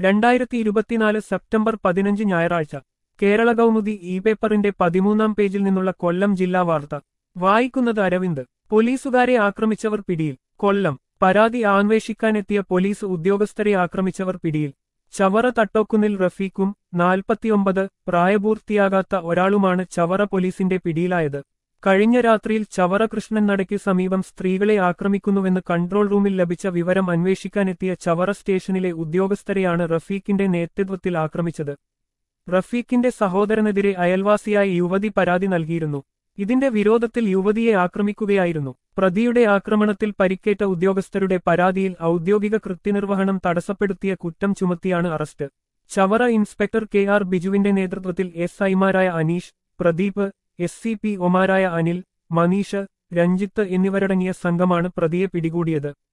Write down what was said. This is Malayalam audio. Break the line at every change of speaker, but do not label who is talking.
രണ്ടായിരത്തി ഇരുപത്തിനാല് സെപ്റ്റംബർ പതിനഞ്ച് ഞായറാഴ്ച കേരള കൗമുദി ഇ പേപ്പറിന്റെ പതിമൂന്നാം പേജിൽ നിന്നുള്ള കൊല്ലം ജില്ലാ വാർത്ത വായിക്കുന്നത് അരവിന്ദ് പോലീസുകാരെ ആക്രമിച്ചവർ പിടിയിൽ കൊല്ലം പരാതി അന്വേഷിക്കാനെത്തിയ പോലീസ് ഉദ്യോഗസ്ഥരെ ആക്രമിച്ചവർ പിടിയിൽ ചവറ തട്ടോക്കുന്നിൽ റഫീഖും നാൽപ്പത്തിയൊമ്പത് പ്രായപൂർത്തിയാകാത്ത ഒരാളുമാണ് ചവറ പോലീസിന്റെ പിടിയിലായത് കഴിഞ്ഞ രാത്രിയിൽ ചവറ കൃഷ്ണൻ നടയ്ക്ക് സമീപം സ്ത്രീകളെ ആക്രമിക്കുന്നുവെന്ന് കൺട്രോൾ റൂമിൽ ലഭിച്ച വിവരം അന്വേഷിക്കാനെത്തിയ ചവറ സ്റ്റേഷനിലെ ഉദ്യോഗസ്ഥരെയാണ് റഫീഖിന്റെ നേതൃത്വത്തിൽ ആക്രമിച്ചത് റഫീഖിന്റെ സഹോദരനെതിരെ അയൽവാസിയായ യുവതി പരാതി നൽകിയിരുന്നു ഇതിന്റെ വിരോധത്തിൽ യുവതിയെ ആക്രമിക്കുകയായിരുന്നു പ്രതിയുടെ ആക്രമണത്തിൽ പരിക്കേറ്റ ഉദ്യോഗസ്ഥരുടെ പരാതിയിൽ ഔദ്യോഗിക കൃത്യനിർവഹണം തടസ്സപ്പെടുത്തിയ കുറ്റം ചുമത്തിയാണ് arrest Chavara inspector K R ബിജുവിന്റെ നേതൃത്വത്തിൽ എസ് ഐമാരായ Aneesh Pradeep S C P ഒമാരായ അനിൽ മനീഷ് രഞ്ജിത്ത് എന്നിവരടങ്ങിയ സംഘമാണ് പ്രതിയെ പിടികൂടിയത്